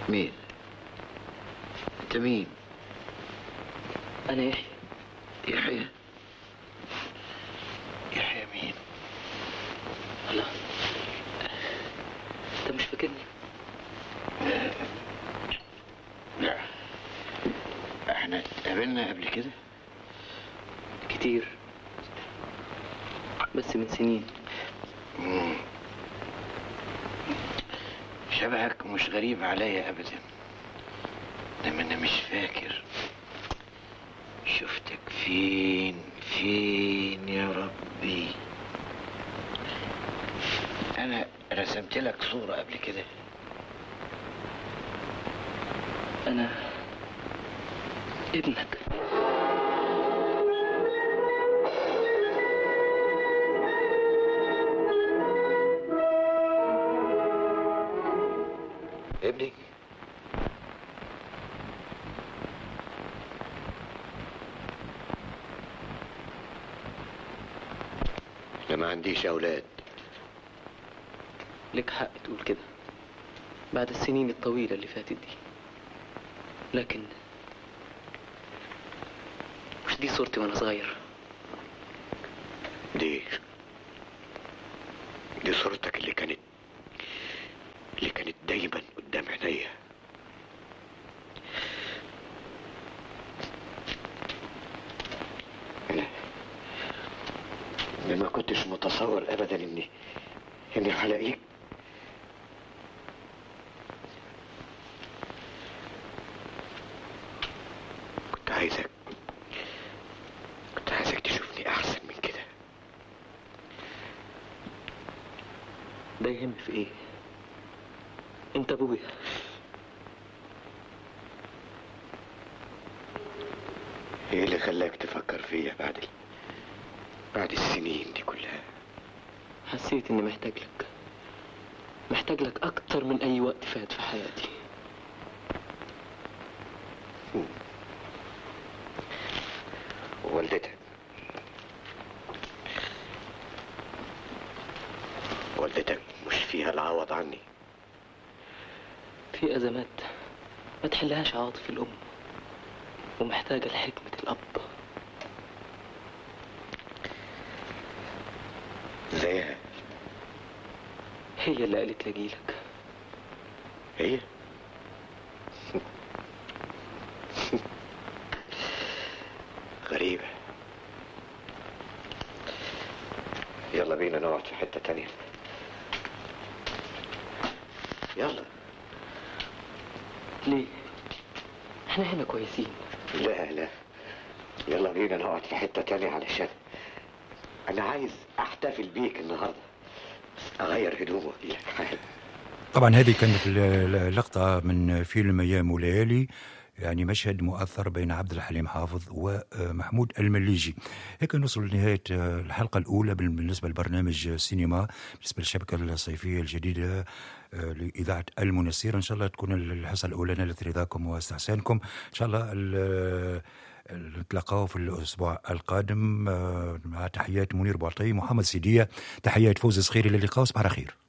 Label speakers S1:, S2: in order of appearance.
S1: مين انت مين
S2: أنا يحيى
S1: يحيى يحيى مين
S2: الله أنت مش فاكرني
S1: لا احنا اتقابلنا قبل كده
S2: كتير بس من سنين
S1: مم. شبهك مش غريب عليا ابدا انما انا مش فاكر شفتك فين فين يا ربي انا رسمت لك صورة قبل كده
S2: أنا ابنك
S1: ابني انا ما عنديش اولاد
S2: لك حق تقول كده بعد السنين الطويلة اللي فاتت دي لكن مش دي صورتي وأنا صغير
S1: دي دي صورتك اللي كانت اللي كانت دايما قدام عينيا انا انا ما كنتش متصور ابدا اني اني هلاقيك كنت عايزك كنت عايزك تشوفني احسن من كده
S2: ده يهم في إيه أنت أبويا
S1: ايه اللي خلاك تفكر فيا بعد ال... بعد السنين دي كلها
S2: حسيت إني محتاج لك محتاج لك أكتر من أي وقت فات في حياتي
S1: والدتك والدتك مش فيها العوض عني
S2: في أزمات ما تحلهاش عواطف الأم ومحتاجة لحكمة الأب
S1: زيها
S2: هي اللي قالت لأجيلك
S1: هي غريبة يلا بينا نقعد في حتة تانية يلا
S2: ليه؟ احنا هنا كويسين
S1: لا لا يلا بينا نقعد في حتة تانية علشان أنا عايز أحتفل بيك النهاردة بس أغير هدومي وأجيلك حالا
S3: طبعا هذه كانت ل- ل- لقطة من فيلم أيام وليالي يعني مشهد مؤثر بين عبد الحليم حافظ ومحمود المليجي هيك نوصل لنهاية الحلقة الأولى بالنسبة لبرنامج سينما بالنسبة للشبكة الصيفية الجديدة آه، لإذاعة المنسير إن شاء الله تكون الحصة الأولى نالت رضاكم واستحسانكم إن شاء الله ال- نتلاقاو في الأسبوع القادم آه، مع تحيات منير بوعطي محمد سيدية تحيات فوز صخيري للقاء صباح الخير